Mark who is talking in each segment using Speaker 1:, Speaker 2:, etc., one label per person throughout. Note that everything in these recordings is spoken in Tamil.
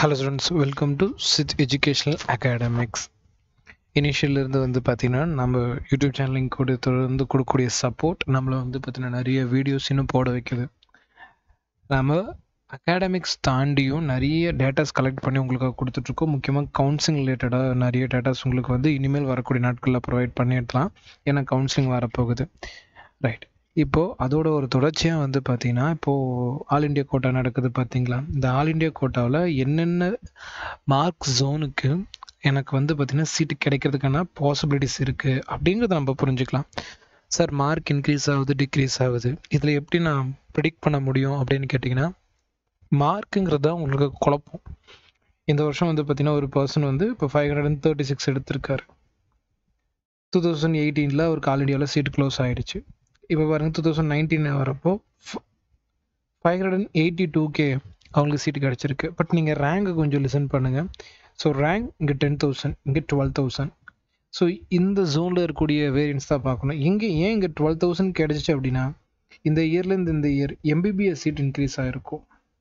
Speaker 1: hello students welcome to Sidh educational academics இனிஷியலேருந்து வந்து பார்த்திங்கன்னா நம்ம யூடியூப் சேனலிங் கூட தொடர்ந்து கொடுக்கக்கூடிய சப்போர்ட் நம்மளை வந்து பார்த்திங்கன்னா நிறைய வீடியோஸ் இன்னும் போட வைக்குது நம்ம அகாடமிக்ஸ் தாண்டியும் நிறைய டேட்டாஸ் கலெக்ட் பண்ணி உங்களுக்கு கொடுத்துட்ருக்கோம் முக்கியமாக கவுன்சிலிங் ரிலேட்டடாக நிறைய டேட்டாஸ் உங்களுக்கு வந்து இனிமேல் வரக்கூடிய நாட்களில் ப்ரொவைட் பண்ணிடலாம் ஏன்னா கவுன்சிலிங் வரப்போகுது ரைட் இப்போது அதோட ஒரு தொடர்ச்சியாக வந்து பார்த்தீங்கன்னா இப்போது ஆல் இண்டியா கோட்டா நடக்குது பார்த்தீங்களா இந்த ஆல் இண்டியா கோட்டாவில் என்னென்ன மார்க் ஜோனுக்கு எனக்கு வந்து பார்த்திங்கன்னா சீட்டு கிடைக்கிறதுக்கான பாசிபிலிட்டிஸ் இருக்குது அப்படிங்கிறத நம்ம புரிஞ்சுக்கலாம் சார் மார்க் இன்க்ரீஸ் ஆகுது டிக்ரீஸ் ஆகுது இதில் எப்படி நான் ப்ரிடிக்ட் பண்ண முடியும் அப்படின்னு கேட்டிங்கன்னா மார்க்குங்கிறது தான் உங்களுக்கு குழப்பம் இந்த வருஷம் வந்து பார்த்திங்கன்னா ஒரு பர்சன் வந்து இப்போ five hundred and thirty six எடுத்திருக்காரு டூ தௌசண்ட் எயிட்டீனில் அவருக்கு ஆல் இண்டியாவில் சீட் க்ளோஸ் ஆகிடுச்சு இப்போ பாருங்க டூ தௌசண்ட் நைன்டீன் வரப்போ five hundred and eighty two K அவங்களுக்கு சீட்டு கிடச்சிருக்கு பட் நீங்கள் ரேங்க்கு கொஞ்சம் லிசன் பண்ணுங்கள் ஸோ ரேங்க் இங்கே டென் தௌசண்ட் இங்கே டுவெல் தௌசண்ட் ஸோ இந்த ஜோனில் இருக்கக்கூடிய வேரியன்ஸ் தான் பார்க்கணும் இங்கே ஏன் இங்கே டுவெல் தௌசண்ட் கிடச்சிச்சு அப்படின்னா இந்த இயர்லேருந்து இந்த இயர் எம்பிபிஎஸ் சீட் இன்க்ரீஸ் ஆகிருக்கும்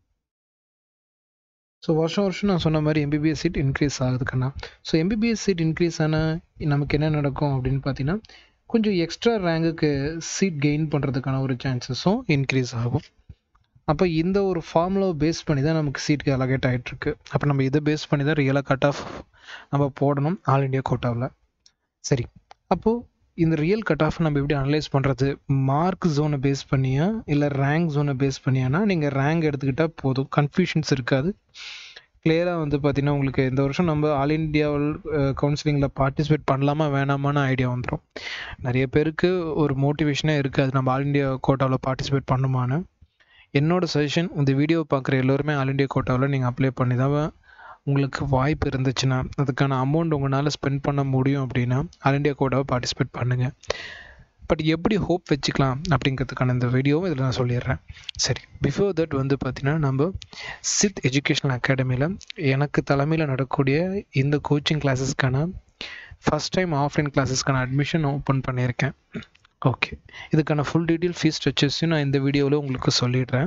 Speaker 1: ஸோ வருஷம் வருஷம் நான் சொன்ன மாதிரி எம்பிபிஎஸ் சீட் இன்க்ரீஸ் ஆகுதுக்கண்ணா ஸோ எம்பிபிஎஸ் சீட் இன்க்ரீஸ் ஆனால் நமக்கு என்ன நடக்கும் அப்படின்னு பார்த்தீங்கன்னா கொஞ்சம் எக்ஸ்ட்ரா ரேங்குக்கு சீட் கெயின் பண்ணுறதுக்கான ஒரு சான்சஸும் இன்க்ரீஸ் ஆகும் அப்போ இந்த ஒரு ஃபார்முலாவை பேஸ் பண்ணி தான் நமக்கு சீட்டுக்கு அலகேட் ஆகிட்டுருக்கு அப்போ நம்ம இதை பேஸ் பண்ணி தான் ரியலாக கட் ஆஃப் நம்ம போடணும் ஆல் இண்டியா கோட்டாவில் சரி அப்போது இந்த ரியல் கட் ஆஃப் நம்ம எப்படி அனலைஸ் பண்ணுறது மார்க் ஜோனை பேஸ் பண்ணியா இல்லை ரேங்க் ஜோனை பேஸ் பண்ணியானா நீங்கள் ரேங்க் எடுத்துக்கிட்டால் போதும் கன்ஃபியூஷன்ஸ் இருக்காது கிளியராக வந்து பார்த்தீங்கன்னா உங்களுக்கு இந்த வருஷம் நம்ம ஆல் இண்டியாவில் கவுன்சிலிங்கில் பார்ட்டிசிபேட் பண்ணலாமா வேணாமான்னு ஐடியா வந்துடும் நிறைய பேருக்கு ஒரு மோட்டிவேஷனே இருக்காது நம்ம ஆல் இண்டியா கோட்டாவில் பார்ட்டிசிபேட் பண்ணுமான்னு என்னோட சஜஷன் இந்த வீடியோ பார்க்குற எல்லோருமே ஆல் இண்டியா கோட்டாவில் நீங்கள் அப்ளை பண்ணி தான் உங்களுக்கு வாய்ப்பு இருந்துச்சுன்னா அதுக்கான அமௌண்ட் உங்களால் ஸ்பெண்ட் பண்ண முடியும் அப்படின்னா ஆல் இண்டியா கோட்டாவை பார்ட்டிசிபேட் பண்ணுங்கள் பட் எப்படி ஹோப் வச்சுக்கலாம் அப்படிங்கிறதுக்கான இந்த வீடியோவும் இதில் நான் சொல்லிடுறேன் சரி பிஃபோர் தட் வந்து பார்த்தீங்கன்னா நம்ம சித் எஜுகேஷனல் அகாடமியில் எனக்கு தலைமையில் நடக்கக்கூடிய இந்த கோச்சிங் கிளாஸஸ்க்கான ஃபஸ்ட் டைம் ஆஃப்லைன் கிளாஸஸ்க்கான அட்மிஷன் ஓப்பன் பண்ணியிருக்கேன் ஓகே இதுக்கான ஃபுல் டீட்டெயில் ஃபீஸ் ஸ்ட்ரக்சர்ஸையும் நான் இந்த வீடியோவில் உங்களுக்கு சொல்லிடுறேன்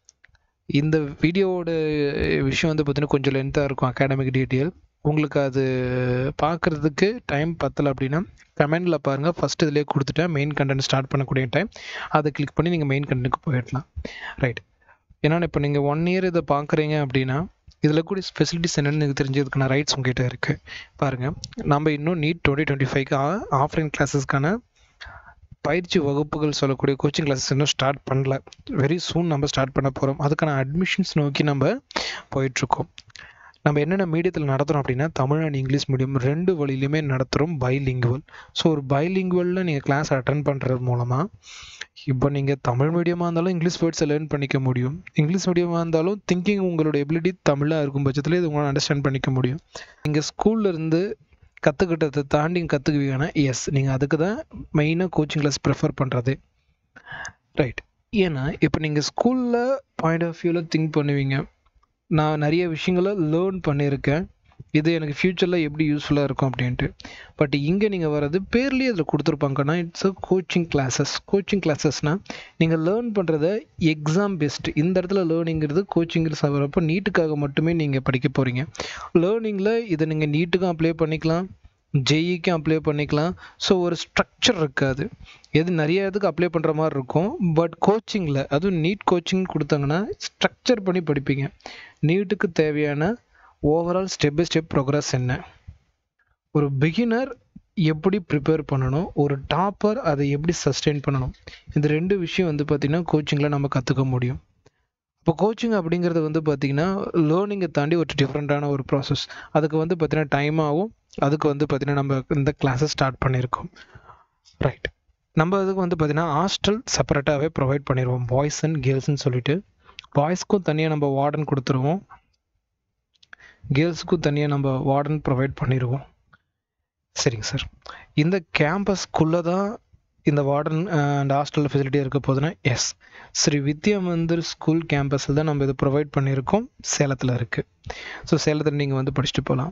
Speaker 1: இந்த வீடியோவோட விஷயம் வந்து பார்த்திங்கன்னா கொஞ்சம் லென்த்தாக இருக்கும் அகாடமிக் டீட்டெயில் உங்களுக்கு அது பார்க்குறதுக்கு டைம் பத்தலை அப்படின்னா கமெண்டில் பாருங்கள் ஃபஸ்ட் இதிலே கொடுத்துட்டேன் மெயின் கண்டென்ட் ஸ்டார்ட் பண்ணக்கூடிய டைம் அதை கிளிக் பண்ணி நீங்கள் மெயின் கண்டென்ட்டுக்கு போயிடலாம் ரைட் ஏன்னா இப்போ நீங்கள் ஒன் இயர் இதை பார்க்குறீங்க அப்படின்னா இதில் கூட ஃபெசிலிட்டிஸ் என்னென்னு எனக்கு தெரிஞ்சதுக்கான ரைட்ஸ் உங்ககிட்ட இருக்குது பாருங்கள் நம்ம இன்னும் நீட் டுவெண்ட்டி டுவெண்ட்டி ஃபைவ்க்கு ஆஃப்லைன் கிளாஸஸ்க்கான பயிற்சி வகுப்புகள் சொல்லக்கூடிய கோச்சிங் கிளாஸஸ் இன்னும் ஸ்டார்ட் பண்ணல வெரி சூன் நம்ம ஸ்டார்ட் பண்ண போகிறோம் அதுக்கான அட்மிஷன்ஸ் நோக்கி நம்ம போயிட்டுருக்கோம் நம்ம என்னென்ன மீடியத்தில் நடத்துகிறோம் அப்படின்னா தமிழ் அண்ட் இங்கிலீஷ் மீடியம் ரெண்டு வழியிலுமே நடத்துகிறோம் பைலிங்குவல் ஸோ ஒரு பைலிங்குவலில் நீங்கள் கிளாஸ் அட்டன் பண்ணுறது மூலமாக இப்போ நீங்கள் தமிழ் மீடியமாக இருந்தாலும் இங்கிலீஷ் வேர்ட்ஸை லேர்ன் பண்ணிக்க முடியும் இங்கிலீஷ் மீடியமாக இருந்தாலும் திங்கிங் உங்களோட எபிலிட்டி தமிழாக இருக்கும் பட்சத்தில் இது உங்களால் அண்டர்ஸ்டாண்ட் பண்ணிக்க முடியும் நீங்கள் ஸ்கூல்லேருந்து கற்றுக்கிட்டதை தாண்டி கற்றுக்குவீங்கன்னா எஸ் நீங்கள் அதுக்கு தான் மெயினாக கோச்சிங் கிளாஸ் ப்ரிஃபர் பண்ணுறது ரைட் ஏன்னா இப்போ நீங்கள் ஸ்கூலில் பாயிண்ட் ஆஃப் வியூவில் திங்க் பண்ணுவீங்க நான் நிறைய விஷயங்களை லேர்ன் பண்ணியிருக்கேன் இது எனக்கு ஃப்யூச்சரில் எப்படி யூஸ்ஃபுல்லாக இருக்கும் அப்படின்ட்டு பட் இங்கே நீங்கள் வர்றது பேர்லேயே அதில் கொடுத்துருப்பாங்கன்னா it's a coaching classes coaching கிளாஸஸ்னால் நீங்கள் லேர்ன் பண்ணுறத எக்ஸாம் பெஸ்ட் இந்த இடத்துல லேர்னிங்கிறது கோச்சிங் வரப்போ நீட்டுக்காக மட்டுமே நீங்கள் படிக்க போகிறீங்க லேர்னிங்கில் இதை நீங்கள் நீட்டுக்கும் அப்ளை பண்ணிக்கலாம் ஜெயிக்கும் அப்ளை பண்ணிக்கலாம் ஸோ ஒரு ஸ்ட்ரக்சர் இருக்காது எது நிறைய இதுக்கு அப்ளை பண்ணுற மாதிரி இருக்கும் பட் கோச்சிங்கில் அதுவும் நீட் கோச்சிங் கொடுத்தாங்கன்னா ஸ்ட்ரக்சர் பண்ணி படிப்பீங்க நீட்டுக்கு தேவையான overall step by step progress என்ன ஒரு பிகினர் எப்படி ப்ரிப்பேர் பண்ணணும் ஒரு டாப்பர் அதை எப்படி சஸ்டெயின் பண்ணணும் இந்த ரெண்டு விஷயம் வந்து பார்த்திங்கன்னா கோச்சிங்கில் நம்ம கற்றுக்க முடியும் இப்போ கோச்சிங் அப்படிங்கிறது வந்து பார்த்திங்கன்னா லேர்னிங்கை தாண்டி ஒரு டிஃப்ரெண்ட்டான ஒரு ப்ராசஸ் அதுக்கு வந்து பார்த்திங்கன்னா டைம் ஆகும் அதுக்கு வந்து பார்த்திங்கன்னா நம்ம இந்த கிளாஸை ஸ்டார்ட் பண்ணியிருக்கோம் ரைட் நம்ம அதுக்கு வந்து பார்த்திங்கன்னா ஹாஸ்டல் செப்பரேட்டாகவே ப்ரொவைட் பண்ணிடுவோம் பாய்ஸ் அண்ட் கேர்ள்ஸ்னு சொல்லிட்டு பாய்ஸ்க்கும் தனியாக நம்ம வார்டன் கொடுத்துருவோம் கேர்ள்ஸுக்கும் தனியாக நம்ம வார்டன் ப்ரொவைட் பண்ணிடுவோம் சரிங்க சார் இந்த கேம்பஸ்க்குள்ளே தான் இந்த வார்டன் அண்ட் ஹாஸ்டல் ஃபெசிலிட்டி இருக்க போதுன்னா எஸ் ஸ்ரீ வித்யா மந்திர் ஸ்கூல் கேம்பஸில் தான் நம்ம இதை ப்ரொவைட் பண்ணியிருக்கோம் சேலத்தில் இருக்குது ஸோ சேலத்தில் நீங்கள் வந்து படிச்சுட்டு போகலாம்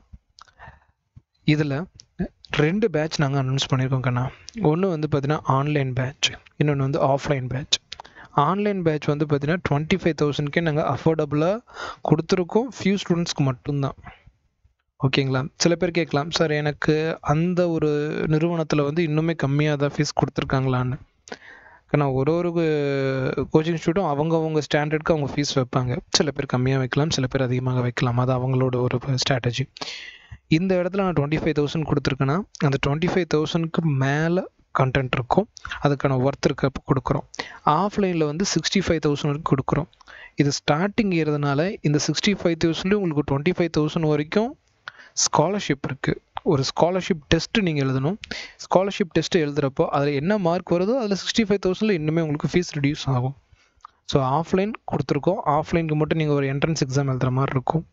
Speaker 1: இதில் ரெண்டு பேட்ச் நாங்கள் அனௌன்ஸ் பண்ணியிருக்கோம் கண்ணா ஒன்று வந்து பார்த்தீங்கன்னா ஆன்லைன் பேட்ச் இன்னொன்று வந்து ஆஃப்லைன் பேட்ச் ஆன்லைன் பேட்ச் வந்து பார்த்தீங்கன்னா டுவெண்ட்டி ஃபைவ் தௌசண்ட்க்கே நாங்கள் அஃபோர்டபுளாக கொடுத்துருக்கோம் ஃபியூ ஸ்டூடெண்ட்ஸ்க்கு மட்டும்தான் ஓகேங்களா சில பேர் கேட்கலாம் சார் எனக்கு அந்த ஒரு நிறுவனத்தில் வந்து இன்னுமே கம்மியாக தான் ஃபீஸ் கொடுத்துருக்காங்களான்னு ஏன்னா ஒரு ஒரு கோச்சிங் இன்ஸ்டியூட்டும் அவங்கவுங்க ஸ்டாண்டர்டுக்கு அவங்க ஃபீஸ் வைப்பாங்க சில பேர் கம்மியாக வைக்கலாம் சில பேர் அதிகமாக வைக்கலாம் அது அவங்களோட ஒரு ஸ்ட்ராட்டஜி இந்த இடத்துல நான் டுவெண்ட்டி ஃபைவ் தௌசண்ட் கொடுத்துருக்கேன்னா அந்த டுவெண்ட்டி ஃபைவ் தௌசண்ட்க்கு மேலே கண்டென்ட் இருக்கும் அதுக்கான ஒர்த் இருக்க கொடுக்குறோம் ஆஃப்லைனில் வந்து சிக்ஸ்டி ஃபைவ் தௌசண்ட் வரைக்கும் கொடுக்குறோம் இது ஸ்டார்டிங் ஏறதுனால இந்த சிக்ஸ்டி ஃபைவ் தௌசண்ட்லேயும் உங்களுக்கு டுவெண்ட்டி ஃபைவ் தௌசண்ட் வரைக்கும் ஸ்காலர்ஷிப் இருக்குது ஒரு ஸ்காலர்ஷிப் டெஸ்ட்டு நீங்கள் எழுதணும் ஸ்காலர்ஷிப் டெஸ்ட்டு எழுதுகிறப்போ அதில் என்ன மார்க் வருதோ அதில் சிக்ஸ்டி ஃபைவ் தௌசண்டில் இன்னுமே உங்களுக்கு ஃபீஸ் ரிடியூஸ் ஆகும் ஸோ ஆஃப்லைன் கொடுத்துருக்கோம் ஆஃப்லைனுக்கு மட்டும் நீங்கள் ஒரு என்ட்ரன்ஸ் எக்ஸாம் எழுதுகிற மாதிரி இருக்கும்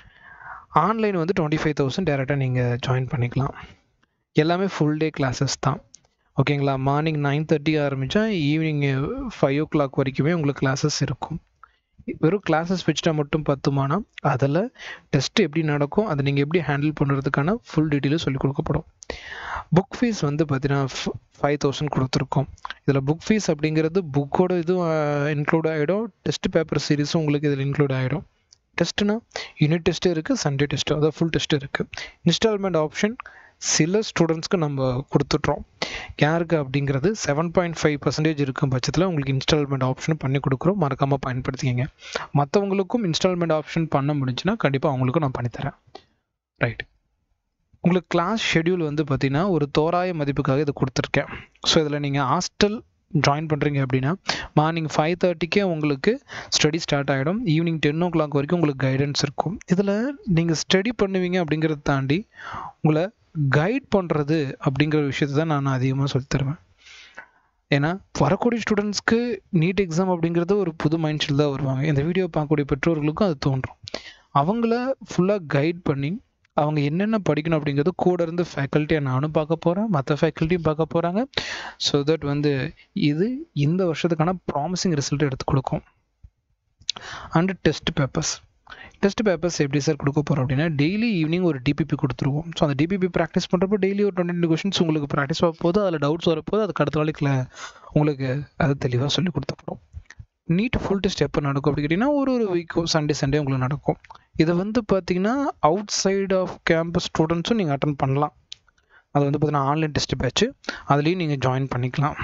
Speaker 1: ஆன்லைன் வந்து டுவெண்ட்டி ஃபைவ் தௌசண்ட் டேரெக்டாக நீங்கள் ஜாயின் பண்ணிக்கலாம் எல்லாமே ஃபுல் டே கிளாஸஸ் தான் ஓகேங்களா மார்னிங் நைன் தேர்ட்டி ஆரம்பித்தா ஈவினிங் ஃபைவ் ஓ கிளாக் வரைக்குமே உங்களுக்கு கிளாஸஸ் இருக்கும் வெறும் கிளாஸஸ் வச்சுட்டா மட்டும் பத்துமானா அதில் டெஸ்ட் எப்படி நடக்கும் அதை நீங்கள் எப்படி ஹேண்டில் பண்ணுறதுக்கான ஃபுல் டீட்டெயிலும் சொல்லிக் கொடுக்கப்படும் புக் ஃபீஸ் வந்து பார்த்தீங்கன்னா ஃபைவ் தௌசண்ட் கொடுத்துருக்கோம் இதில் புக் ஃபீஸ் அப்படிங்கிறது புக்கோட இதுவும் இன்க்ளூட் ஆகிடும் டெஸ்ட் பேப்பர் சீரிஸும் உங்களுக்கு இதில் இன்க்ளூட் ஆகிடும் டெஸ்ட்னா யூனிட் டெஸ்ட்டு இருக்குது சண்டே டெஸ்ட்டு அதாவது ஃபுல் டெஸ்ட் இருக்குது இன்ஸ்டால்மெண்ட் ஆப்ஷன் சில ஸ்டூடெண்ட்ஸ்க்கு நம்ம கொடுத்துட்றோம் யாருக்கு அப்படிங்கிறது செவன் பாயிண்ட் ஃபைவ் பர்சன்டேஜ் இருக்கும் பட்சத்தில் உங்களுக்கு இன்ஸ்டால்மெண்ட் ஆப்ஷன் பண்ணி கொடுக்குறோம் மறக்காமல் பயன்படுத்திக்கங்க மற்றவங்களுக்கும் இன்ஸ்டால்மெண்ட் ஆப்ஷன் பண்ண முடிஞ்சுன்னா கண்டிப்பாக அவங்களுக்கும் நான் பண்ணித்தரேன் ரைட் உங்களுக்கு கிளாஸ் ஷெடியூல் வந்து பார்த்தீங்கன்னா ஒரு தோராய மதிப்புக்காக இதை கொடுத்துருக்கேன் ஸோ இதில் நீங்கள் ஹாஸ்டல் ஜாயின் பண்ணுறீங்க அப்படின்னா மார்னிங் ஃபைவ் தேர்ட்டிக்கே உங்களுக்கு ஸ்டடி ஸ்டார்ட் ஆகிடும் ஈவினிங் டென் ஓ கிளாக் வரைக்கும் உங்களுக்கு கைடன்ஸ் இருக்கும் இதில் நீங்கள் ஸ்டடி பண்ணுவீங்க அப்படிங்கிறத தாண்டி உங்களை கைட் பண்ணுறது அப்படிங்கிற விஷயத்தை தான் நான் அதிகமாக சொல்லி தருவேன் ஏன்னா வரக்கூடிய ஸ்டூடெண்ட்ஸ்க்கு நீட் எக்ஸாம் அப்படிங்கிறது ஒரு புது மைண்ட் செட் தான் வருவாங்க இந்த வீடியோ பார்க்கக்கூடிய பெற்றோர்களுக்கும் அது தோன்றும் அவங்கள ஃபுல்லாக கைட் பண்ணி அவங்க என்னென்ன படிக்கணும் அப்படிங்கிறது கூட இருந்து ஃபேக்கல்ட்டியை நானும் பார்க்க போகிறேன் மற்ற ஃபேக்கல்ட்டியும் பார்க்க போகிறாங்க ஸோ தட் வந்து இது இந்த வருஷத்துக்கான ப்ராமிசிங் ரிசல்ட் எடுத்து கொடுக்கும் and test papers test papers எப்படி சார் கொடுக்க போகிறோம் அப்படின்னா டெய்லி ஈவினிங் ஒரு டிபிபி கொடுத்துருவோம் ஸோ அந்த டிபிபி ப்ராக்டிஸ் பண்ணுறப்போ டெய்லி ஒரு டுவெண்ட்டி டூ கொஷின்ஸ் உங்களுக்கு ப்ராக்டிஸ் போது அதில் டவுட்ஸ் வரப்போது அதுக்கு அடுத்த நாளைக்கு உங்களுக்கு அது தெளிவாக சொல்லி கொடுத்தப்படும் நீட் ஃபுல் டெஸ்ட் எப்போ நடக்கும் அப்படி கேட்டிங்கன்னா ஒரு ஒரு வீக்கும் சண்டே சண்டே உங்களுக்கு நடக்கும் இதை வந்து பார்த்தீங்கன்னா அவுட் சைடு ஆஃப் கேம்பஸ் ஸ்டூடெண்ட்ஸும் நீங்கள் அட்டன் பண்ணலாம் அது வந்து பார்த்தீங்கன்னா ஆன்லைன் டெஸ்ட் பேட்ச்சு அதுலேயும் நீங்கள் ஜாயின் பண்ணிக்கலாம்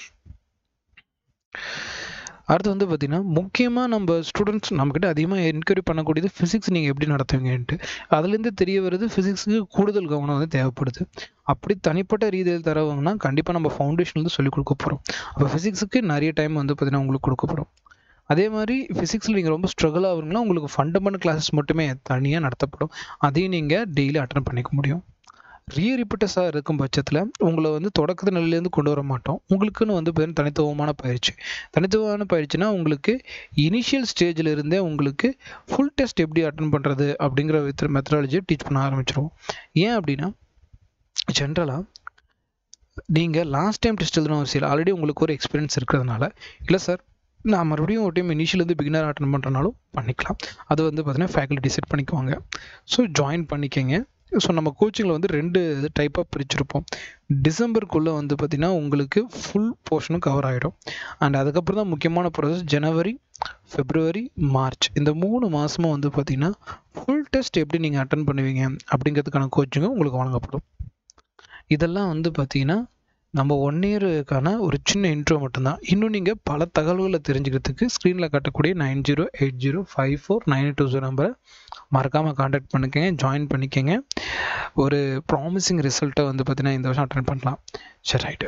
Speaker 1: அடுத்து வந்து பார்த்தீங்கன்னா முக்கியமாக நம்ம ஸ்டூடெண்ட்ஸ் நம்மக்கிட்ட அதிகமாக என்கொயரி பண்ணக்கூடியது ஃபிசிக்ஸ் நீங்கள் எப்படி நடத்துவீங்கன்ட்டு அதுலேருந்து தெரிய வருது ஃபிசிக்ஸுக்கு கூடுதல் கவனம் வந்து தேவைப்படுது அப்படி தனிப்பட்ட ரீதியில் தரவங்கன்னா கண்டிப்பாக நம்ம ஃபவுண்டேஷன்லேருந்து சொல்லிக் கொடுக்க போகிறோம் அப்போ ஃபிசிக்ஸுக்கு நிறைய டைம் வந்து பார்த்தீங்கன்னா உங்களுக்கு கொடுக்கப்படும் அதே மாதிரி ஃபிசிக்ஸில் நீங்கள் ரொம்ப ஸ்ட்ரகிள் ஆகுறீங்களா உங்களுக்கு ஃபண்டமெண்டல் கிளாஸஸ் மட்டுமே தனியாக நடத்தப்படும் அதையும் நீங்கள் டெய்லி அட்டன் பண்ணிக்க முடியும் ரீ ரிப்பீட்டஸாக இருக்கும் பட்சத்தில் உங்களை வந்து தொடக்கத்து நிலையிலேருந்து கொண்டு வர மாட்டோம் உங்களுக்குன்னு வந்து பார்த்தீங்கன்னா தனித்துவமான பயிற்சி தனித்துவமான பயிற்சினா உங்களுக்கு இனிஷியல் ஸ்டேஜில் இருந்தே உங்களுக்கு ஃபுல் டெஸ்ட் எப்படி அட்டன் பண்ணுறது அப்படிங்கிற வித் மெத்தடாலஜியை டீச் பண்ண ஆரம்பிச்சிருவோம் ஏன் அப்படின்னா ஜென்ரலாக நீங்கள் லாஸ்ட் டைம் டெஸ்ட் எழுதணும் அவசியம் இல்லை ஆல்ரெடி உங்களுக்கு ஒரு எக்ஸ்பீரியன்ஸ் இருக்கிறதுனால இல்லை சார் நான் மறுபடியும் ஒரு டைம் இனிஷியலேருந்து பிகினர் அட்டன் பண்ணுறனாலும் பண்ணிக்கலாம் அது வந்து பார்த்தீங்கன்னா ஃபேக்கல்ட்டி செட் பண்ணிக்குவாங்க ஸோ ஜாயின் பண்ணிக்கங்க ஸோ நம்ம கோச்சிங்கில் வந்து ரெண்டு டைப்பாக பிரிச்சிருப்போம் டிசம்பருக்குள்ளே வந்து பார்த்திங்கன்னா உங்களுக்கு ஃபுல் போர்ஷனும் கவர் ஆகிடும் அண்ட் அதுக்கப்புறம் தான் முக்கியமான ப்ராசஸ் ஜனவரி ஃபெப்ரவரி மார்ச் இந்த மூணு மாதமும் வந்து பார்த்திங்கன்னா ஃபுல் டெஸ்ட் எப்படி நீங்கள் அட்டன் பண்ணுவீங்க அப்படிங்கிறதுக்கான கோச்சிங்கும் உங்களுக்கு வழங்கப்படும் இதெல்லாம் வந்து பார்த்திங்கன்னா நம்ம ஒன் இயருக்கான ஒரு சின்ன இன்ட்ரோ மட்டும்தான் இன்னும் நீங்கள் பல தகவல்களை தெரிஞ்சுக்கிறதுக்கு ஸ்க்ரீனில் காட்டக்கூடிய nine zero eight zero five four nine two zero நம்பரை மறக்காமல் காண்டாக்ட் பண்ணிக்கங்க ஜாயின் பண்ணிக்கங்க ஒரு ப்ராமிசிங் ரிசல்ட்டை வந்து பார்த்தீங்கன்னா இந்த வருஷம் அட்டன் பண்ணலாம் சரி ரைட்டு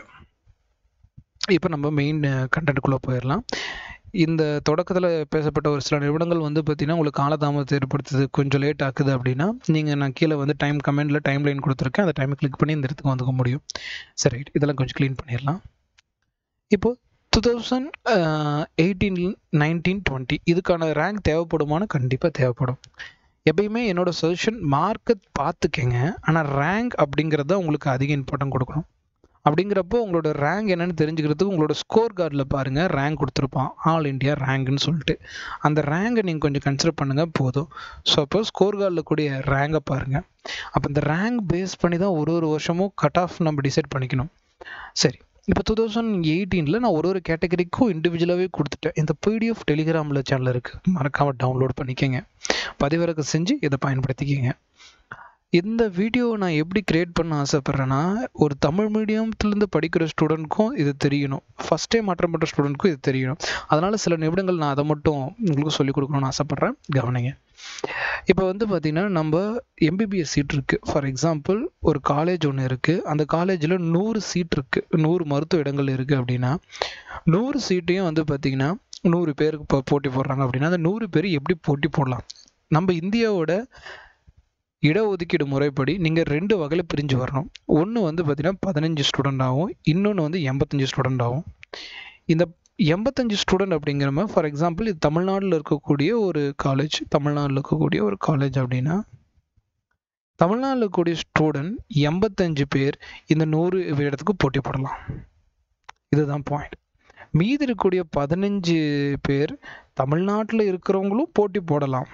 Speaker 1: இப்போ நம்ம மெயின் கண்டென்ட்டுக்குள்ளே போயிடலாம் இந்த தொடக்கத்தில் பேசப்பட்ட ஒரு சில நிமிடங்கள் வந்து பார்த்தீங்கன்னா உங்களுக்கு காலதாமதத்தை ஏற்படுத்துது கொஞ்சம் லேட் ஆகுது அப்படின்னா நீங்கள் நான் கீழே வந்து டைம் கமெண்டில் டைம் லைன் கொடுத்துருக்கேன் அந்த டைமை கிளிக் பண்ணி இந்த இடத்துக்கு வந்துக்க முடியும் சரி ரைட் இதெல்லாம் கொஞ்சம் க்ளீன் பண்ணிடலாம் இப்போது two thousand eighteen nineteen twenty இதுக்கான ரேங்க் தேவைப்படுமான்னு கண்டிப்பாக தேவைப்படும் எப்பயுமே என்னோட சஜஷன் மார்க்கை பார்த்துக்கங்க ஆனால் ரேங்க் அப்படிங்கிறத உங்களுக்கு அதிக இம்பார்ட்டன்ட் கொடுக்கணும் அப்படிங்கிறப்போ உங்களோட ரேங்க் என்னன்னு தெரிஞ்சுக்கிறதுக்கு உங்களோட ஸ்கோர் கார்டில் பாருங்கள் ரேங்க் கொடுத்துருப்பான் ஆல் இண்டியா ரேங்க்னு சொல்லிட்டு அந்த ரேங்கை நீங்கள் கொஞ்சம் கன்சிடர் பண்ணுங்கள் போதும் ஸோ அப்போ ஸ்கோர் கார்டில் கூடிய ரேங்கை பாருங்கள் அப்போ இந்த ரேங்க் பேஸ் பண்ணி தான் ஒரு ஒரு வருஷமும் கட் ஆஃப் நம்ம டிசைட் பண்ணிக்கணும் சரி இப்போ டூ தௌசண்ட் எயிட்டீனில் நான் ஒரு ஒரு கேட்டகரிக்கும் இண்டிவிஜுவலாகவே கொடுத்துட்டேன் இந்த பிடிஎஃப் டெலிகிராமில் சேனல் இருக்குது மறக்காமல் டவுன்லோட் பண்ணிக்கோங்க பதிவிறக்கம் செஞ்சு இதை பயன்படுத்திக்கோங்க இந்த வீடியோ நான் எப்படி கிரியேட் பண்ண ஆசைப்பட்றேன்னா ஒரு தமிழ் மீடியத்துலேருந்து படிக்கிற ஸ்டூடெண்ட்க்கும் இது தெரியணும் ஃபஸ்ட் டைம் மாற்றம் பண்ணுற ஸ்டூடெண்ட்க்கும் இது தெரியணும் அதனால் சில நிமிடங்கள் நான் அதை மட்டும் உங்களுக்கு சொல்லிக் கொடுக்கணும்னு ஆசைப்பட்றேன் கவனிங்க இப்போ வந்து பார்த்திங்கன்னா நம்ம எம்பிபிஎஸ் சீட் இருக்குது ஃபார் எக்ஸாம்பிள் ஒரு காலேஜ் ஒன்று இருக்குது அந்த காலேஜில் நூறு சீட் இருக்குது நூறு மருத்துவ இடங்கள் இருக்குது அப்படின்னா நூறு சீட்டையும் வந்து பார்த்திங்கன்னா நூறு பேருக்கு இப்போ போட்டி போடுறாங்க அப்படின்னா அந்த நூறு பேர் எப்படி போட்டி போடலாம் நம்ம இந்தியாவோட இடஒதுக்கீடு முறைப்படி நீங்கள் ரெண்டு வகையில் பிரிஞ்சு வரணும் ஒன்று வந்து பார்த்தீங்கன்னா பதினஞ்சு ஸ்டூடெண்ட் ஆகும் இன்னொன்று வந்து எண்பத்தஞ்சு ஸ்டூடெண்ட் ஆகும் இந்த எண்பத்தஞ்சு ஸ்டூடெண்ட் அப்படிங்கிற மாதிரி ஃபார் எக்ஸாம்பிள் இது தமிழ்நாட்டில் இருக்கக்கூடிய ஒரு காலேஜ் தமிழ்நாட்டில் இருக்கக்கூடிய ஒரு காலேஜ் அப்படின்னா தமிழ்நாட்டில் இருக்கக்கூடிய ஸ்டூடெண்ட் எண்பத்தஞ்சு பேர் இந்த நூறு இடத்துக்கு போட்டி போடலாம் இதுதான் பாயிண்ட் மீதி இருக்கக்கூடிய பதினஞ்சு பேர் தமிழ்நாட்டில் இருக்கிறவங்களும் போட்டி போடலாம்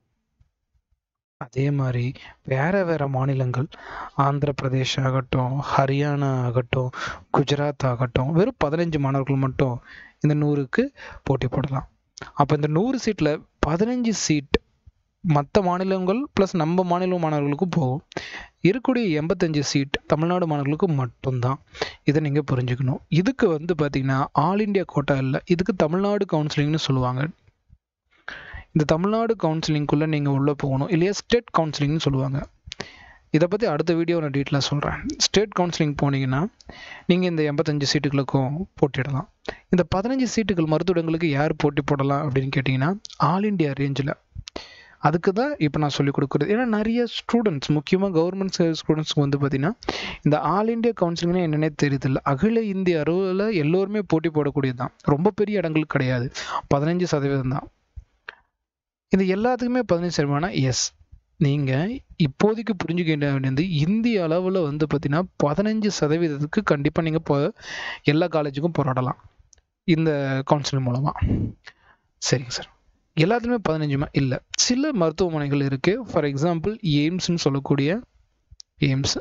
Speaker 1: அதே மாதிரி வேற வேற மாநிலங்கள் ஆந்திர பிரதேஷ் ஆகட்டும் ஹரியானா ஆகட்டும் குஜராத் ஆகட்டும் வெறும் பதினஞ்சு மாணவர்கள் மட்டும் இந்த நூறுக்கு போட்டி போடலாம் அப்போ இந்த நூறு சீட்டில் பதினஞ்சு சீட் மற்ற மாநிலங்கள் ப்ளஸ் நம்ம மாநில மாணவர்களுக்கும் போகும் இருக்கக்கூடிய எண்பத்தஞ்சு சீட் தமிழ்நாடு மாணவர்களுக்கு மட்டும்தான் இதை நீங்கள் புரிஞ்சுக்கணும் இதுக்கு வந்து பார்த்தீங்கன்னா ஆல் இண்டியா கோட்டா இல்லை இதுக்கு தமிழ்நாடு கவுன்சிலிங்னு சொல்லுவாங்க இந்த தமிழ்நாடு கவுன்சிலிங்குள்ளே நீங்கள் உள்ளே போகணும் இல்லையா ஸ்டேட் கவுன்சிலிங்னு சொல்லுவாங்க இதை பற்றி அடுத்த வீடியோ நான் டீட்டெயிலாக சொல்கிறேன் ஸ்டேட் கவுன்சிலிங் போனீங்கன்னா நீங்கள் இந்த எண்பத்தஞ்சு சீட்டுகளுக்கும் போட்டிடலாம் இந்த பதினஞ்சு சீட்டுகள் மருத்துவங்களுக்கு யார் போட்டி போடலாம் அப்படின்னு கேட்டிங்கன்னா ஆல் இண்டியா ரேஞ்சில் அதுக்கு தான் இப்போ நான் சொல்லிக் கொடுக்குறது ஏன்னா நிறைய ஸ்டூடெண்ட்ஸ் முக்கியமாக கவர்மெண்ட் ஸ்டூடெண்ட்ஸ்க்கு வந்து பார்த்திங்கன்னா இந்த ஆல் இண்டியா கவுன்சிலிங்னா என்னன்னே தெரியுதில்ல அகில இந்திய அளவில் எல்லோருமே போட்டி போடக்கூடியது தான் ரொம்ப பெரிய இடங்கள் கிடையாது பதினஞ்சு சதவீதம் தான் இது எல்லாத்துக்குமே பதினஞ்சு சதவீதம்னா எஸ் நீங்கள் இப்போதைக்கு புரிஞ்சுக்க வேண்டியது இந்திய அளவில் வந்து பார்த்தீங்கன்னா பதினஞ்சு சதவீதத்துக்கு கண்டிப்பாக நீங்கள் இப்போ எல்லா காலேஜுக்கும் போராடலாம் இந்த கவுன்சிலிங் மூலமாக சரிங்க சார் எல்லாத்துலேயுமே பதினஞ்சுமா இல்லை சில மருத்துவமனைகள் இருக்குது ஃபார் எக்ஸாம்பிள் எய்ம்ஸ்னு சொல்லக்கூடிய AIIMS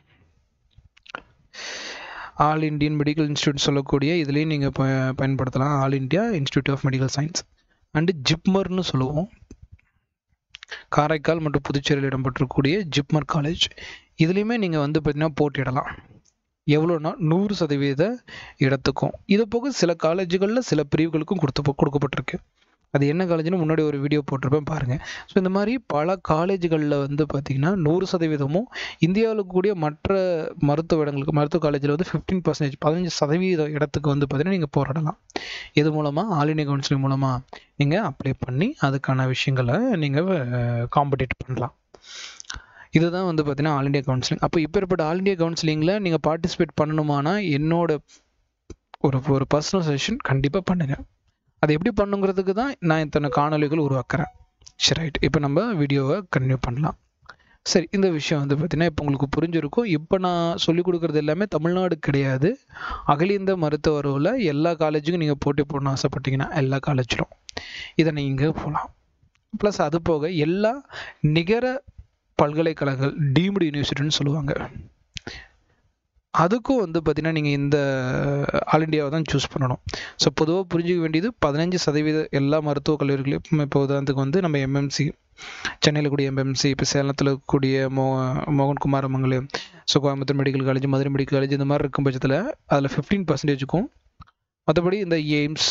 Speaker 1: all Indian medical institute சொல்லக்கூடிய இதுலேயும் நீங்கள் ப பயன்படுத்தலாம் all India institute of medical science and ஜிப்மர்னு சொல்லுவோம் காரைக்கால் மற்றும் புதுச்சேரியில் இடம்பெற்றக்கூடிய ஜிப்மர் காலேஜ் இதுலேயுமே நீங்கள் வந்து பார்த்தீங்கன்னா போட்டியிடலாம் எவ்வளோனா நூறு சதவீத இடத்துக்கும் இது போக சில காலேஜுகளில் சில பிரிவுகளுக்கும் கொடுத்து கொடுக்கப்பட்டிருக்கு அது என்ன காலேஜ்னு முன்னாடி ஒரு வீடியோ போட்டிருப்பேன் பாருங்கள் ஸோ இந்த மாதிரி பல காலேஜுகளில் வந்து பார்த்திங்கன்னா நூறு சதவீதமும் இந்தியாவில் கூடிய மற்ற மருத்துவ இடங்களுக்கு மருத்துவ காலேஜில் வந்து ஃபிஃப்டீன் பர்சன்டேஜ் பதினஞ்சு சதவீத இடத்துக்கு வந்து பார்த்திங்கன்னா நீங்கள் போராடலாம் இது மூலமாக ஆல் இண்டியா கவுன்சிலிங் மூலமாக நீங்கள் அப்ளை பண்ணி அதுக்கான விஷயங்களை நீங்கள் காம்படிட் பண்ணலாம் இதுதான் வந்து பார்த்தீங்கன்னா ஆல் இண்டியா கவுன்சிலிங் அப்போ இப்பேற்பட்ட ஆல் இண்டியா கவுன்சிலிங்கில் நீங்கள் பார்ட்டிசிபேட் பண்ணணுமானா என்னோட ஒரு ஒரு பர்சனல் செஷன் கண்டிப்பாக பண்ணுங்கள் அது எப்படி பண்ணுங்கிறதுக்கு தான் நான் இத்தனை காணொலிகள் உருவாக்குறேன் சரி ரைட் இப்போ நம்ம வீடியோவை கண்டினியூ பண்ணலாம் சரி இந்த விஷயம் வந்து பார்த்தீங்கன்னா இப்போ உங்களுக்கு புரிஞ்சிருக்கும் இப்போ நான் சொல்லிக் கொடுக்குறது எல்லாமே தமிழ்நாடு கிடையாது அகில இந்திய மருத்துவ வரவில் எல்லா காலேஜுக்கும் நீங்கள் போட்டி போடணும் ஆசைப்பட்டீங்கன்னா எல்லா காலேஜிலும் இதை நீங்கள் போகலாம் ப்ளஸ் அது போக எல்லா நிகர பல்கலைக்கழகங்கள் டீம்டு யூனிவர்சிட்டின்னு சொல்லுவாங்க அதுக்கும் வந்து பார்த்தீங்கன்னா நீங்கள் இந்த ஆல் இண்டியாவை தான் சூஸ் பண்ணணும் ஸோ பொதுவாக புரிஞ்சிக்க வேண்டியது பதினஞ்சு சதவீத எல்லா மருத்துவக் கல்லூரிகளையும் இப்போ உதாரணத்துக்கு வந்து நம்ம எம்எம்சி சென்னையில் கூடிய எம்எம்சி இப்போ சேலத்தில் கூடிய மோ Mohankumar Mangalam so Coimbatore medical college Madurai medical college இந்த மாதிரி இருக்கும் பட்சத்தில் அதில் ஃபிஃப்டீன் பர்சன்டேஜுக்கும் மற்றபடி இந்த எய்ம்ஸ்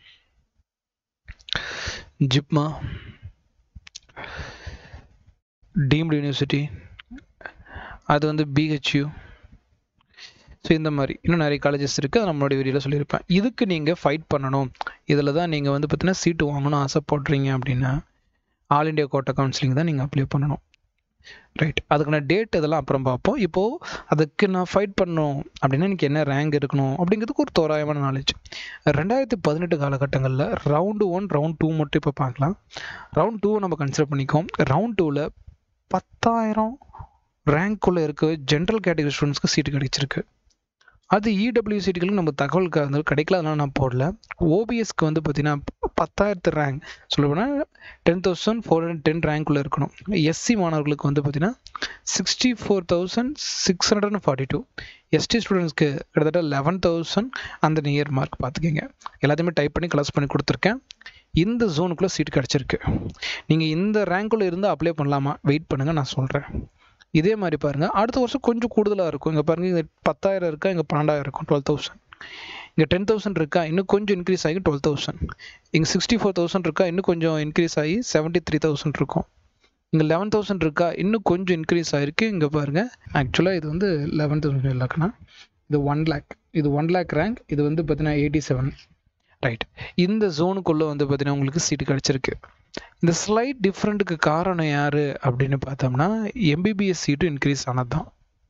Speaker 1: ஜிப்மா டீம்டு யூனிவர்சிட்டி அது வந்து பிஹெச்யூ ஸோ இந்த மாதிரி இன்னும் நிறைய காலேஜஸ் இருக்குது அதை நம்மளோட வீடியோவில் சொல்லியிருப்பேன் இதுக்கு நீங்கள் ஃபைட் பண்ணணும் இதில் தான் நீங்கள் வந்து பார்த்தீங்கன்னா சீட்டு வாங்கணும் ஆசைப்படுறீங்க அப்படின்னா ஆல் இண்டியா கோட்டா கவுன்சிலிங் தான் நீங்கள் அப்ளை பண்ணணும் ரைட் அதுக்கான டேட் இதெல்லாம் அப்புறம் பார்ப்போம் இப்போது அதுக்கு நான் ஃபைட் பண்ணணும் அப்படின்னா எனக்கு என்ன ரேங்க் இருக்கணும் அப்படிங்கிறதுக்கு ஒரு தோராயமான நாலேஜ் ரெண்டாயிரத்தி பதினெட்டு காலகட்டங்களில் ரவுண்டு ஒன் ரவுண்ட் டூ மட்டும் இப்போ பார்க்கலாம் ரவுண்ட் டூவை நம்ம கன்சிடர் பண்ணிக்கோம் ரவுண்ட் டூவில் பத்தாயிரம் ரேங்க்குள்ளே இருக்க ஜென்ரல் கேட்டகரி ஸ்டூடெண்ட்ஸ்க்கு சீட்டு கிடைச்சிருக்கு அது இடபிள்யூ சீட்டுகளுக்கு நம்ம தகவல் வந்து கிடைக்கல அதனால் நான் போடல ஓபிஎஸ்க்கு வந்து பார்த்தீங்கன்னா பத்தாயிரத்து ரேங்க் சொல்ல போனால் ten thousand four hundred ten ரேங்க்குள்ளே இருக்கணும் எஸ்சி மாணவர்களுக்கு வந்து பார்த்தீங்கன்னா sixty four thousand six hundred and forty two ST ஸ்டூடெண்ட்ஸ்க்கு கிட்டத்தட்ட லெவன் தௌசண்ட் அந்த நியர் மார்க் பார்த்துக்கோங்க எல்லாத்தையுமே டைப் பண்ணி கலஸ் பண்ணி கொடுத்துருக்கேன் இந்த ஜோனுக்குள்ளே சீட் கிடச்சிருக்கு நீங்கள் இந்த ரேங்க்குள்ளே இருந்து அப்ளை பண்ணலாமா வெயிட் பண்ணுங்கள் நான் சொல்கிறேன் இதே மாதிரி பாருங்கள் அடுத்த வருஷம் கொஞ்சம் கூடுதலாக இருக்கும் இங்கே பாருங்கள் இங்கே பத்தாயிரம் இருக்கா இங்கே பன்னெண்டாயிரம் இருக்கும் டுவெல் தௌசண்ட் இங்கே டென் தௌசண்ட் இருக்கா இன்னும் கொஞ்சம் இன்க்ரீஸ் ஆகி டுவெல் தௌசண்ட் இங்கே சிக்ஸ்டி ஃபோர் தௌசண்ட் இருக்கா இன்னும் கொஞ்சம் இன்க்ரீஸ் ஆகி செவன்ட்டி த்ரீ தௌசண்ட் இருக்கும் இங்கே லெவன் தௌசண்ட் இருக்கா இன்னும் கொஞ்சம் இன்க்ரீஸ் ஆகிருக்கு இங்கே பாருங்கள் ஆக்சுவலாக இது வந்து லெவன் தௌசண்ட் இல்லைக்கண்ணா இது ஒன் லேக் இது ஒன் லேக் ரேங்க் இது வந்து பார்த்தீங்கன்னா எயிட்டி செவன் ரைட் இந்த ஜோனுக்குள்ளே வந்து பார்த்தீங்கன்னா உங்களுக்கு சீட்டு கிடச்சிருக்கு இந்த ஸ்லைட் டிஃப்ரெண்ட்டுக்கு காரணம் யார் அப்படின்னு பார்த்தோம்னா எம்பிபிஎஸ் சீட்டு இன்க்ரீஸ் ஆனது தான்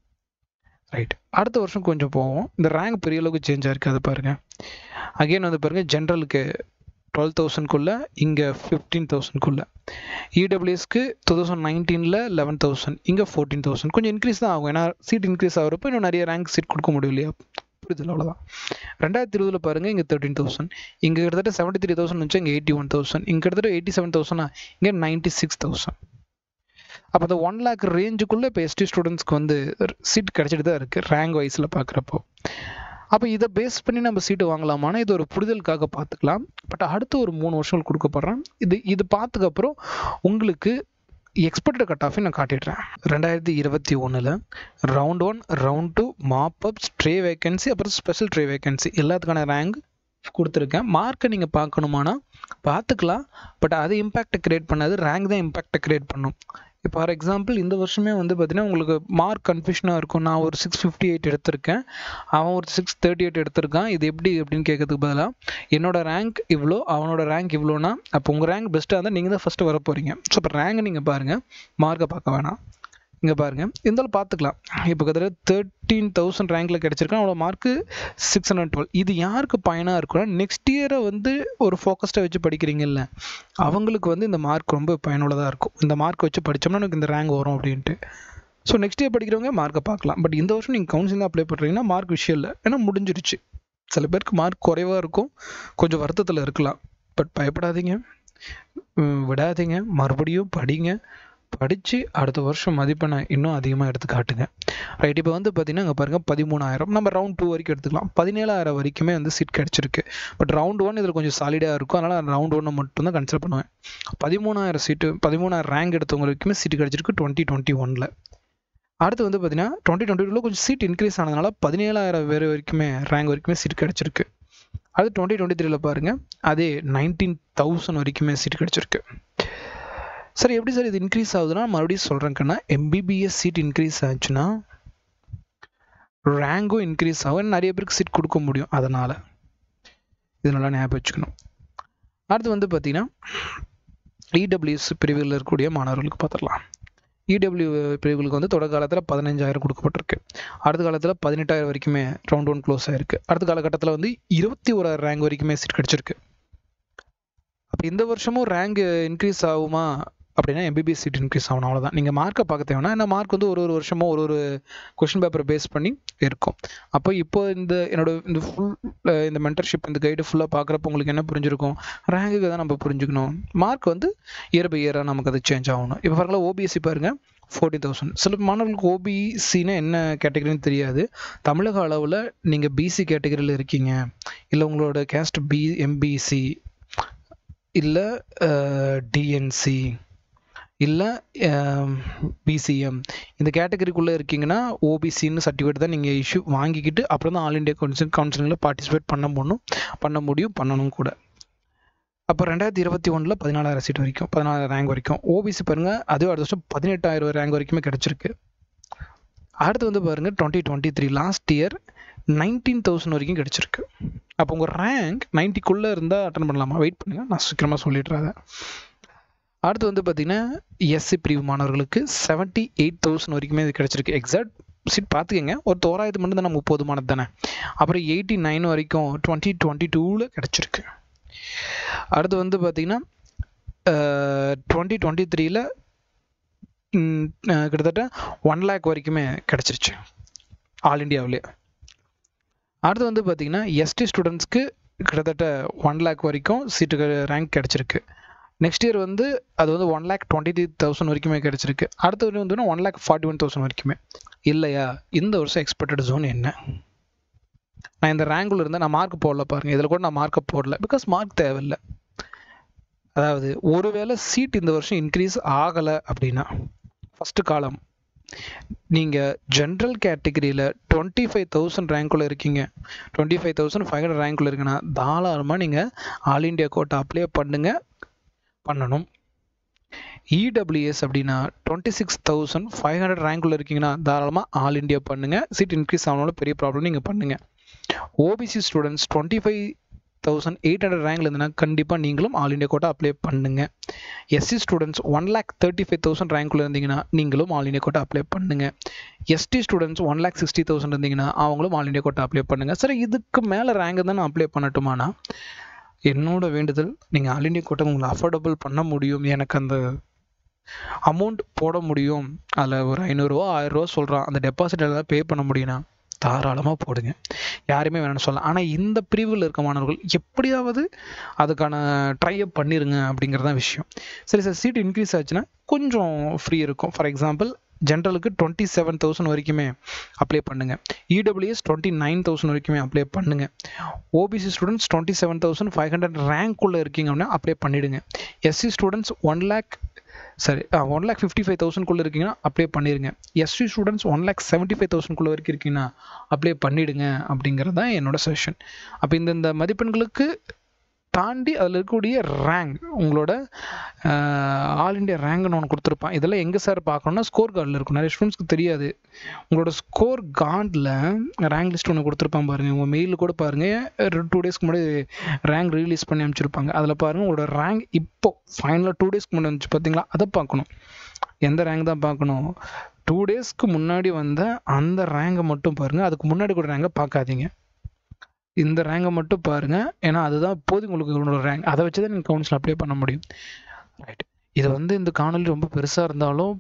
Speaker 1: ரைட் அடுத்த வருஷம் கொஞ்சம் போவோம் இந்த ரேங்க் பெரிய அளவுக்கு சேஞ்ச் ஆயிருக்கு அது பாருங்கள் அகெயின் வந்து பாருங்கள் ஜென்ரலுக்கு டுவெல் தௌசண்ட்குள்ளே இங்கே ஃபிஃப்டீன் தௌசண்ட்குள்ளே இடபிள்யூஎஸ்க்கு டூ தௌசண்ட் நைன்டீனில் லெவன் தௌசண்ட் இங்கே ஃபோர்டீன் தௌசண்ட் கொஞ்சம் இன்க்ரீஸ் தான் ஆகும் ஏன்னா சீட் இன்க்ரீஸ் ஆகிறப்போ இன்னும் நிறைய ரேங்க் சீட் கொடுக்க முடியும் இல்லையா புரியுது அவ்வளோதான் ரெண்டாயிரத்தி இருபதில் பாருங்கள் இங்கே தேர்ட்டின் தௌசண்ட் இங்கே கிட்டத்தட்ட செவன்ட்டி த்ரீ தௌசண்ட் வச்சு இங்கே எயிட்டி ஒன் தௌசண்ட் இங்கே கிட்டத்தட்ட எயிட்டி செவன் தௌசண்டா இங்கே நைன்ட்டி சிக்ஸ் தௌசண்ட் அப்போ அந்த ஒன் லேக் ரேஞ்சுக்குள்ளே இப்போ எஸ்டி ஸ்டூடெண்ட்ஸ்க்கு வந்து சீட் கிடச்சிட்டு தான் இருக்குது ரேங்க் வைஸில் பார்க்குறப்போ அப்போ இதை பேஸ் பண்ணி நம்ம சீட்டு வாங்கலாமான்னா இது ஒரு புரிதலுக்காக பார்த்துக்கலாம் பட் அடுத்து ஒரு மூணு வருஷங்கள் கொடுக்கப்படுறேன் இது இது பார்த்ததுக்கப்புறம் உங்களுக்கு எக்ஸ்பெக்டட் கட் ஆஃபை நான் காட்டிடுறேன் ரெண்டாயிரத்தி இருபத்தி ஒன்றில் round one round two mop up stray vacancy அப்புறம் ஸ்பெஷல் ட்ரே வேகன்சி எல்லாத்துக்கான ரேங்க் கொடுத்துருக்கேன் மார்க்கை நீங்கள் பார்க்கணுமானா பார்த்துக்கலாம் பட் அது இம்பேக்டை க்ரியேட் பண்ணாது ரேங்க் தான் இம்பேக்டை க்ரியேட் பண்ணும் இப்போ ஃபார் எக்ஸாம்பிள் இந்த வருஷமே வந்து பார்த்தீங்கன்னா உங்களுக்கு மார்க் கன்ஃபியூஷனாக இருக்கும் நான் ஒரு சிக்ஸ் ஃபிஃப்டி எயிட் எடுத்திருக்கேன் அவன் ஒரு சிக்ஸ் தேர்ட்டி எயிட் எடுத்திருக்கான் இது எப்படி அப்படின்னு கேட்கறதுக்கு பதிலாக என்னோட ரேங்க் இவ்வளோ அவனோட ரேங்க் இவ்வளோனா அப்போ உங்கள் ரேங்க் பெஸ்ட்டாக இருந்தால் நீங்கள் தான் ஃபஸ்ட்டு வர போகிறீங்க ஸோ இப்போ ரேங்கை நீங்கள் பாருங்கள் மார்க்கை பார்க்க வேணாம் இங்கே பாருங்கள் இருந்தாலும் பார்த்துக்கலாம் இப்போ கிட்டத்தட்ட தேர்ட்டீன் தௌசண்ட் ரேங்கில் கிடச்சிருக்கான் அவ்வளோ மார்க்கு சிக்ஸ் ஹண்ட்ரட் டுவெல் இது யாருக்கு பயனாக இருக்குன்னா நெக்ஸ்ட் இயரை வந்து ஒரு ஃபோக்கஸ்டாக வச்சு படிக்கிறீங்கல்ல அவங்களுக்கு வந்து இந்த மார்க் ரொம்ப பயனுள்ளதாக இருக்கும் இந்த மார்க் வச்சு படித்தோம்னா எனக்கு இந்த ரேங்க் வரும் அப்படின்ட்டு ஸோ நெக்ஸ்ட் இயர் படிக்கிறவங்க மார்க்கை பார்க்கலாம் பட் இந்த வருஷம் நீங்கள் கவுன்சிலிங் அப்ளை பண்ணுறீங்கன்னா மார்க் விஷயம் இல்லை ஏன்னா முடிஞ்சிருச்சு சில பேருக்கு மார்க் குறைவாக இருக்கும் கொஞ்சம் வருத்தத்தில் இருக்கலாம் பட் பயப்படாதீங்க விடாதீங்க மறுபடியும் படிங்க படித்து அடுத்த வருஷம் மதிப்பெண்ணை இன்னும் அதிகமாக எடுத்து காட்டுங்க ரைட் இப்போ வந்து பார்த்தீங்கன்னா இங்கே பாருங்கள் பதிமூணாயிரம் நம்ம ரவுண்ட் டூ வரைக்கும் எடுத்துக்கலாம் பதினேழாயிரம் வரைக்குமே வந்து சீட் கிடச்சிருக்கு பட் ரவுண்ட் ஒன் இதில் கொஞ்சம் சாலிடாக இருக்கும் அதனால் ரவுண்ட் ஒன்னை மட்டும்தான் கன்சிடர் பண்ணுவேன் பதிமூணாயிரம் சீட்டு பதிமூணாயிரம் ரேங்க் எடுத்தவங்க வரைக்குமே சீட்டு கிடச்சிருக்கு டுவெண்ட்டி டுவெண்ட்டி ஒனில் அடுத்து வந்து பார்த்தீங்கன்னா டுவெண்ட்டி டுவெண்ட்டி டூவில் கொஞ்சம் சீட் இன்க்ரீஸ் ஆனதுனால பதினேழாயிரம் பேர் வரைக்குமே ரேங்க் வரைக்குமே சீட் கிடச்சிருக்கு அது டுவெண்ட்டி டுவெண்ட்டி த்ரீல பாருங்கள் அதே நைன்டீன் தௌசண்ட் வரைக்குமே சீட் கிடச்சிருக்கு சார் எப்படி சார் இது இன்க்ரீஸ் ஆகுதுன்னா மறுபடியும் சொல்கிறேங்கண்ணா எம்பிபிஎஸ் சீட் இன்க்ரீஸ் ஆச்சுன்னா ரேங்கும் இன்க்ரீஸ் ஆகும் நிறைய பேருக்கு சீட் கொடுக்க முடியும் அதனால் இது நல்லா ஞாபகம் வச்சுக்கணும் அடுத்து வந்து பார்த்தீங்கன்னா இடபிள்யூஎஸ் பிரிவில் இருக்கக்கூடிய மாணவர்களுக்கு பார்த்துடலாம் இடபிள்யூ பிரிவுகளுக்கு வந்து தொடக்க காலத்தில் பதினஞ்சாயிரம் கொடுக்கப்பட்டிருக்கு அடுத்த காலத்தில் பதினெட்டாயிரம் வரைக்குமே ரவுண்ட் ஒன் க்ளோஸ் ஆயிருக்கு அடுத்த காலகட்டத்தில் வந்து இருபத்தி ஓராயிரம் ரேங்க் வரைக்குமே சீட் கிடச்சிருக்கு அப்போ இந்த வருஷமும் ரேங்க் இன்க்ரீஸ் ஆகுமா அப்படின்னா எம்பிபிஎஸ் சீட் இன்க்ரீஸ் ஆகணும் அவ்வளோதான் நீங்கள் மார்க்கை பார்க்க தேவைன்னா ஏன்னா மார்க் வந்து ஒரு ஒரு வருஷமும் ஒரு ஒரு கொஷின் பேப்பரை பேஸ் பண்ணி இருக்கும் அப்போ இப்போ இந்த என்னோட இந்த ஃபுல் இந்த மென்டர்ஷிப் இந்த கைடு ஃபுல்லாக பார்க்குறப்ப உங்களுக்கு என்ன புரிஞ்சிருக்கும் ரேங்குக்கு தான் நம்ம புரிஞ்சுக்கணும் மார்க் வந்து இயர் பை இயராக நமக்கு அது சேஞ்ச் ஆகணும் இப்போ ஃபார் ஓபிஎஸ்சி பாருங்கள் ஃபோர்டீன் தௌசண்ட் சில மாணவர்களுக்கு ஓபிசின்னா என்ன கேட்டகரின்னு தெரியாது தமிழக அளவில் நீங்கள் பிசி கேட்டகரியில் இருக்கீங்க இல்லை உங்களோட கேஸ்ட் பி எம்பிசி இல்லை டிஎன்சி இல்லை பிசிஎம் இந்த கேட்டகரிக்குள்ளே இருக்கீங்கன்னா ஓபிசின்னு சர்டிஃபிகேட் தான் நீங்கள் இஷ்யூ வாங்கிக்கிட்டு அப்புறம் தான் ஆல் இண்டியா கவுன்சில் கவுன்சிலிங்கில் பார்ட்டிசிபேட் பண்ண முடியும் பண்ண முடியும் பண்ணணும் கூட அப்போ ரெண்டாயிரத்தி இருபத்தி ஒன்றில் பதினாலாயிரம் சீட் வரைக்கும் பதினாலாயிரம் ரேங்க் வரைக்கும் ஓபிசி பாருங்கள் அதுவே அடுத்த வருஷம் பதினெட்டாயிரம் ரேங்க் வரைக்குமே கிடச்சிருக்கு அடுத்து வந்து பாருங்கள் twenty twenty three last year nineteen thousand வரைக்கும் கிடச்சிருக்கு அப்போ உங்கள் ரேங்க் நைன்ட்டிக்குள்ளே இருந்தால் அட்டன் பண்ணலாமா வெயிட் பண்ணுங்கள் நான் சீக்கிரமாக சொல்லிடுறேன் அடுத்து வந்து பார்த்தீங்கன்னா எஸ்சி பிரிவு மாணவர்களுக்கு செவன்ட்டி எயிட் தௌசண்ட் வரைக்குமே இது கிடச்சிருக்கு எக்ஸாக்ட் சீட் பார்த்துக்கங்க ஒரு தோராயிரத்து மட்டும் தான் நமக்கு போதுமானது தானே அப்புறம் எயிட்டி நைன் வரைக்கும் டுவெண்ட்டி டுவெண்ட்டி டூவில் கிடச்சிருக்கு அடுத்து வந்து பார்த்தீங்கன்னா டுவெண்ட்டி டுவெண்ட்டி த்ரீல கிட்டத்தட்ட ஒன் லேக் வரைக்குமே கிடச்சிருச்சு ஆல் இண்டியாவிலே அடுத்து வந்து பார்த்தீங்கன்னா எஸ்டி ஸ்டூடெண்ட்ஸ்க்கு கிட்டத்தட்ட ஒன் லேக் வரைக்கும் சீட்டுக்கு ரேங்க் கிடச்சிருக்கு நெக்ஸ்ட் இயர் வந்து அது வந்து one lakh twenty three thousand வரைக்குமே கிடச்சிருக்கு அடுத்த வரையும் வந்து one lakh forty one thousand வரைக்குமே இல்லையா இந்த வருஷம் எக்ஸ்பெக்டட் ஜோன் என்ன நான் இந்த ரேங்கில் இருந்தால் நான் மார்க் போடல பாருங்கள் இதில் கூட நான் மார்க்கை போடல பிகாஸ் மார்க் தேவையில்லை அதாவது ஒருவேளை சீட் இந்த வருஷம் இன்க்ரீஸ் ஆகலை அப்படின்னா ஃபஸ்ட்டு காலம் நீங்கள் ஜென்ரல் கேட்டகரியில் டுவெண்ட்டி ஃபைவ் தௌசண்ட் ரேங்க்குள்ளே இருக்கீங்க twenty five thousand five hundred ரேங்க்குள்ளே இருக்குன்னா தாராளமாக நீங்கள் ஆல் இண்டியா கோட்டை அப்ளை பண்ணுங்க பண்ணணும் இடபிள்யூஎஸ் அப்படின்னா twenty six thousand five hundred ரேங்க்குள்ளே இருக்கீங்கன்னா தாராளமாக ஆல் இண்டியா பண்ணுங்கள் சீட் இன்க்ரீஸ் ஆகணும்னு பெரிய ப்ராப்ளம் நீங்கள் பண்ணுங்கள் OBC students twenty five thousand eight hundred ரேங்க்ல இருந்ததுன்னா கண்டிப்பாக நீங்களும் ஆல் இண்டியா கோட்டா அப்ளை பண்ணுங்க SC students one lakh thirty five thousand ரேங்க்ல இருந்தீங்கன்னா நீங்களும் ஆல் இண்டியா கோட்டா அப்ளை பண்ணுங்க ST students one lakh sixty thousand இருந்தீங்கன்னா அவங்களும் ஆல் இண்டியா கோட்டா அப்ளை பண்ணுங்க சரி இதுக்கு மேலே ரேங்க் தான் நான் அப்ளை பண்ணட்டுமானா என்னோட வேண்டுதல் நீங்கள் ஆல் இண்டியா கோட்டை உங்களை அஃபோர்டபுள் பண்ண முடியும் எனக்கு அந்த அமௌண்ட் போட முடியும் அதில் ஒரு ஐநூறுரூவா ஆயிரரூவா சொல்கிறான் அந்த டெபாசிட் எல்லாம் பே பண்ண முடியும்னா தாராளமாக போடுங்க யாருமே வேணும்னு சொல்லலாம் ஆனால் இந்த பிரிவில் இருக்க மாணவர்கள் எப்படியாவது அதுக்கான ட்ரைஅப் பண்ணிடுங்க அப்படிங்கிறது தான் விஷயம் சரி சார் சீட் இன்க்ரீஸ் ஆச்சுன்னா கொஞ்சம் ஃப்ரீ இருக்கும் ஃபார் எக்ஸாம்பிள் ஜென்ரலுக்கு டுவெண்ட்டி செவன் தௌசண்ட் வரைக்குமே அப்ளை பண்ணுங்கள் இடபிள்யூஎஸ் டுவெண்ட்டி நைன் தௌசண்ட் வரைக்குமே அப்ளை பண்ணுங்கள் OBC students twenty seven thousand five hundred ரேங்க்குள்ளே இருக்கீங்க அப்படின்னா அப்ளை பண்ணிவிடுங்க எஸ்சி ஸ்டூடெண்ட்ஸ் ஒன் லேக் சரி ஒன் லேக் ஃபிஃப்டி ஃபைவ் தௌசண்ட்குள்ளே இருக்கீங்கன்னா அப்ளை பண்ணிடுங்க SC students one lakh seventy five தௌசண்ட்குள்ளே வரைக்கும் இருக்கீங்கன்னா அப்ளை பண்ணிவிடுங்க அப்படிங்கிறது தான் என்னோட செஷன் அப்போ இந்தந்த மதிப்பெண்களுக்கு தாண்டி அதில் இருக்கக்கூடிய ரேங்க் உங்களோட ஆல் இண்டியா ரேங்க்னு ஒன்று கொடுத்துருப்பான் இதெல்லாம் எங்கே சார் பார்க்கணும்னா ஸ்கோர் கார்டில் இருக்கும் நிறைய ஸ்டூடெண்ட்ஸ்க்கு தெரியாது உங்களோட ஸ்கோர் கார்டில் ரேங்க் லிஸ்ட் ஒன்று கொடுத்துருப்பான் பாருங்கள் உங்கள் மெயிலில் கூட பாருங்கள் டூ டேஸ்க்கு முன்னாடி ரேங்க் ரிலீஸ் பண்ணி அமைச்சிருப்பாங்க அதில் பாருங்கள் உங்களோட ரேங்க் இப்போ ஃபைனலாக டூ டேஸ்க்கு முன்னாடி வந்துச்சு பார்த்தீங்களா அதை பார்க்கணும் எந்த ரேங்க் தான் பார்க்கணும் டூ டேஸ்க்கு முன்னாடி வந்த அந்த ரேங்கை மட்டும் பாருங்கள் அதுக்கு முன்னாடி கூட ரேங்கை பார்க்காதீங்க இந்த ரேங்கை மட்டும் பாருங்கள் ஏன்னா அதுதான் இப்போது உங்களுக்கு உங்களோட ரேங்க் அதை வச்சு தான் நீங்கள் கவுன்சில் அப்ளை பண்ண முடியும் ரைட் இது வந்து இந்த காணொலி ரொம்ப பெருசாக இருந்தாலும்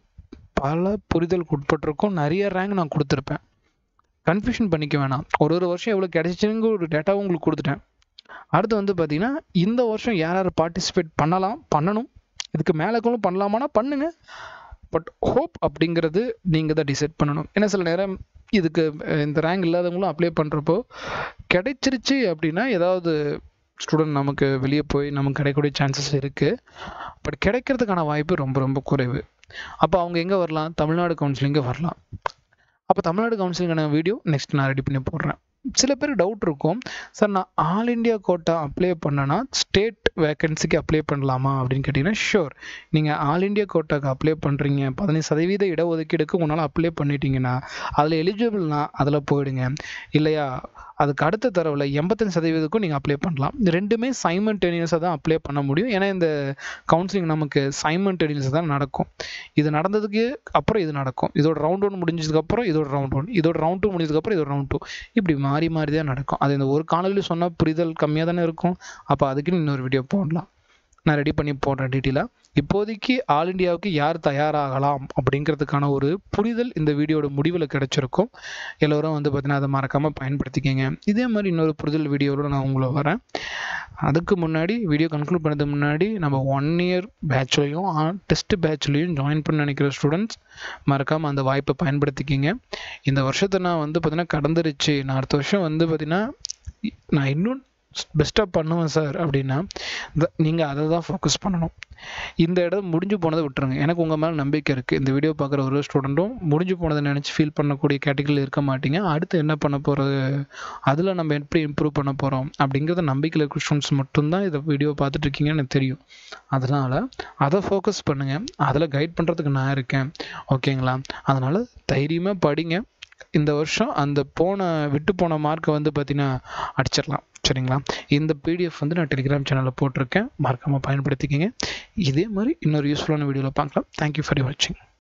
Speaker 1: பல புரிதலுக்கு உட்பட்டிருக்கும் நிறைய ரேங்க் நான் கொடுத்துருப்பேன் கன்ஃபியூஷன் பண்ணிக்க வேணாம் ஒரு ஒரு வருஷம் எவ்வளோ கிடைச்சிச்சுங்க ஒரு டேட்டாவும் உங்களுக்கு கொடுத்துட்டேன் அடுத்து வந்து பார்த்தீங்கன்னா இந்த வருஷம் யார் யார் பார்ட்டிசிபேட் பண்ணலாம் பண்ணணும் இதுக்கு மேலே கூட பண்ணலாமானா பண்ணுங்க பட் ஹோப் அப்படிங்கிறது நீங்கள் தான் டிசைட் பண்ணணும் ஏன்னா சில நேரம் இதுக்கு இந்த ரேங்க் இல்லாதவங்களும் அப்ளை பண்ணுறப்போ கிடைச்சிருச்சு அப்படின்னா ஏதாவது ஸ்டூடெண்ட் நமக்கு வெளியே போய் நமக்கு கிடைக்கக்கூடிய சான்சஸ் இருக்குது பட் கிடைக்கிறதுக்கான வாய்ப்பு ரொம்ப ரொம்ப குறைவு அப்போ அவங்க எங்கே வரலாம் தமிழ்நாடு கவுன்சிலிங்கே வரலாம் அப்போ தமிழ்நாடு கவுன்சிலிங்கான வீடியோ நெக்ஸ்ட் நான் ரெடி பண்ணி போடுறேன் சில பேர் டவுட் இருக்கும் சார் நான் ஆல் இண்டியா கோட்டா அப்ளை பண்ணனா ஸ்டேட் வேக்கன்சிக்கு அப்ளை பண்ணலாமா அப்படின்னு கேட்டிங்கன்னா ஷூர் நீங்கள் ஆல் இண்டியா கோட்டாக்கு அப்ளை பண்ணுறீங்க பதினஞ்சு சதவீத இடஒதுக்கீடுக்கு உன்னால் அப்ளை பண்ணிட்டீங்கன்னா அதில் எலிஜிபிள்னா அதில் போயிடுங்க இல்லையா அதுக்கு அடுத்த தரவில் எண்பத்தஞ்சு சதவீதத்துக்கும் நீங்கள் அப்ளை பண்ணலாம் இது ரெண்டுமே சைமன்டேனியஸாக தான் அப்ளை பண்ண முடியும் ஏன்னா இந்த கவுன்சிலிங் நமக்கு சைமன்டேனியஸாக தான் நடக்கும் இது நடந்ததுக்கு அப்புறம் இது நடக்கும் இதோட ரவுண்ட் ஒன் முடிஞ்சதுக்கப்புறம் இதோட ரவுண்ட் ஒன் இதோட ரவுண்ட் டூ முடிஞ்சதுக்கப்புறம் இதோட ரவுண்ட் டூ இப்படி மாறி மாறி தான் நடக்கும் அது இந்த ஒரு காணொலியில் சொன்னால் புரிதல் கம்மியாக தானே இருக்கும் அப்போ அதுக்குன்னு இன்னொரு வீடியோ போடலாம் நான் ரெடி பண்ணி போடுறேன் டீட்டெயிலாக இப்போதைக்கு ஆல் இண்டியாவுக்கு யார் தயாராகலாம் அப்படிங்கிறதுக்கான ஒரு புரிதல் இந்த வீடியோட முடிவில் கிடைச்சிருக்கும் எல்லோரும் வந்து பார்த்தீங்கன்னா அதை மறக்காமல் பயன்படுத்திக்கங்க இதே மாதிரி இன்னொரு புரிதல் வீடியோவோட நான் உங்களை வரேன் அதுக்கு முன்னாடி வீடியோ கன்க்ளூட் பண்ணதுக்கு முன்னாடி நம்ம ஒன் இயர் பேட்ச்லையும் டெஸ்ட் பேட்ச்லையும் ஜாயின் பண்ண நினைக்கிற ஸ்டூடெண்ட்ஸ் மறக்காமல் அந்த வாய்ப்பை பயன்படுத்திக்கிங்க இந்த வருஷத்தை நான் வந்து பார்த்தீங்கன்னா கடந்துருச்சு நான் அடுத்த வருஷம் வந்து பார்த்தீங்கன்னா நான் இன்னும் பெஸ்ட்டாக பண்ணுவேன் சார் அப்படின்னா நீங்கள் அதை தான் ஃபோக்கஸ் பண்ணணும் இந்த இடம் முடிஞ்சு போனதை விட்டுருங்க எனக்கு உங்கள் மேலே நம்பிக்கை இருக்குது இந்த வீடியோ பார்க்குற ஒரு ஸ்டூடெண்ட்டும் முடிஞ்சு போனதை நினச்சி ஃபீல் பண்ணக்கூடிய கேட்டகரியில் இருக்க மாட்டீங்க அடுத்து என்ன பண்ண போகிறது அதில் நம்ம எப்படி இம்ப்ரூவ் பண்ண போகிறோம் அப்படிங்கிறத நம்பிக்கையில் இருக்கிற ஸ்டூடெண்ட்ஸ் மட்டும்தான் இதை வீடியோ பார்த்துட்டு இருக்கீங்கன்னு எனக்கு தெரியும் அதனால் அதை ஃபோக்கஸ் பண்ணுங்கள் அதில் கைட் பண்ணுறதுக்கு நான் இருக்கேன் ஓகேங்களா அதனால் தைரியமாக படிங்க இந்த வருஷம் அந்த போன விட்டு போன மார்க்கை வந்து பார்த்தீங்கன்னா அடிச்சிடலாம் சரிங்களா இந்த பிடிஎஃப் வந்து நான் டெலிகிராம் சேனலில் போட்டிருக்கேன் மறக்காமல் பயன்படுத்திக்கிங்க இதே மாதிரி இன்னொரு யூஸ்ஃபுல்லான வீடியோவில் பார்க்கலாம் தேங்க்யூ ஃபார் வாட்சிங்